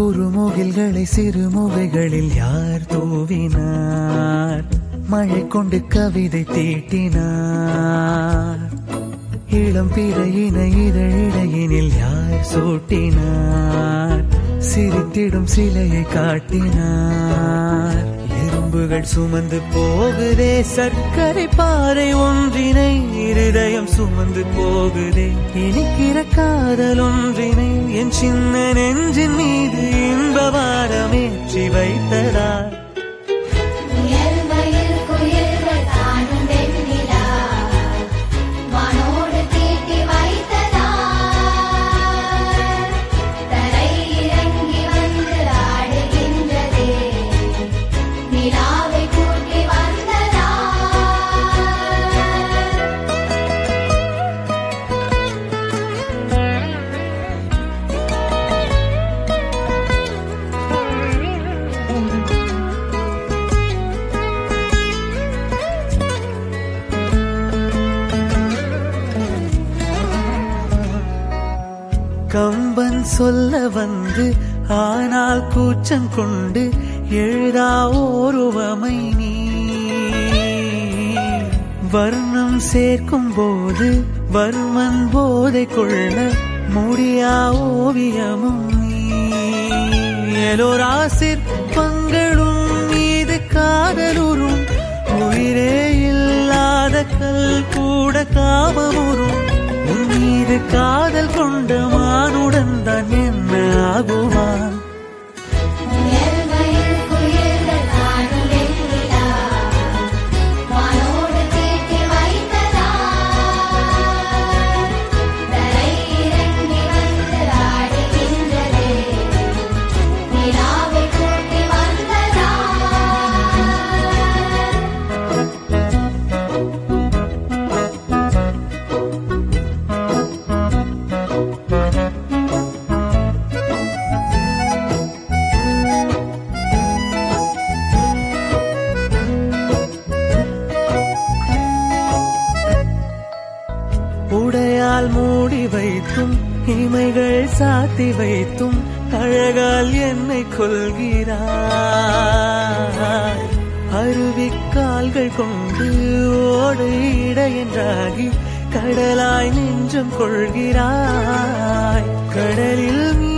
குறுமுகில்களை சிறுமுகைகளில் யார் தூவினார் மழை கொண்டு கவிதை தீட்டினார் இளம் பிறையின இதழிடையினில் யார் சூட்டினார் சிரித்திடும் சிலையை காட்டினார் எறும்புகள் சுமந்து போகுதே சர்க்கரை பாறை ஒன்றினை இருதயம் சுமந்து போகுதே இனிக்கிற காதல் ஒன்றினை என் சின்ன நெஞ்சின் மீது இன்ப வாரமேற்றி வைத்ததார் இயல்பையில் குயில்கள் தானும் வெண்ணிலா வானோடு தீட்டி வைத்ததார் தரை இறங்கி வந்து ஆடுகின்றதே நிலாவை கூட்டி வந்ததார் கம்பன் சொல்ல வந்து ஆனால் கூச்சம் கொண்டு எழுதா ஓருவமை நீ வர்ணம் சேர்க்கும் போது வர்மன் போதை கொள்ள முடியா ஓவியமும் நீ எலோரா சிற்பங்களும் மீது காதலுறும் உயிரே இல்லாத கல் கூட காமமுறும் உன் மீது காதல் கொண்ட மானுடன் தான் என்ன ஆகுவான் இயல்பையில் குயில்கள் தானும் வெண்ணிலா வானோடு தீட்டி வைத்ததார் தரை இறங்கி வந்து ஆடுகின்றதே நிலாவை கூட்டி வந்ததார் உடையால் மூடி வைத்தும் இமைகள் சாத்தி வைத்தும் அழகால் என்னை கொள்கிறாய் அருவிக்கால்கள் கொண்டு ஓடு இடையென்றாகி கடலாய் நெஞ்சம் கொள்கிறாய் கடலில்